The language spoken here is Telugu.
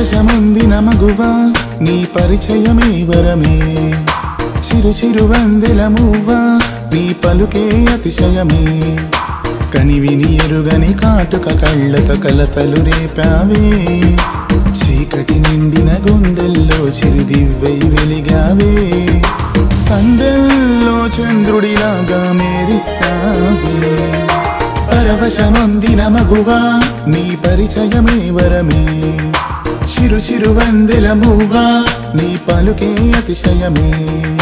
పరవశముందిన మగువా నీ పరిచయమే వరమే చిరు చిరు వందెల మువ్వా నీ పలుకే అతిశయమే కనివిని ఎరుగని కాటుక కళ్ళతో కలతలు రేపావే చీకటి నిండిన గుండెల్లో చిరుదివ్వై వెలిగావే సందెల్లో చంద్రుడిలాగా మేరిసావే పరవశమందిన మగువా నీ పరిచయమే వరమే చిరు చిరు వందెల మువ్వా నీ పలుకే అతిశయమే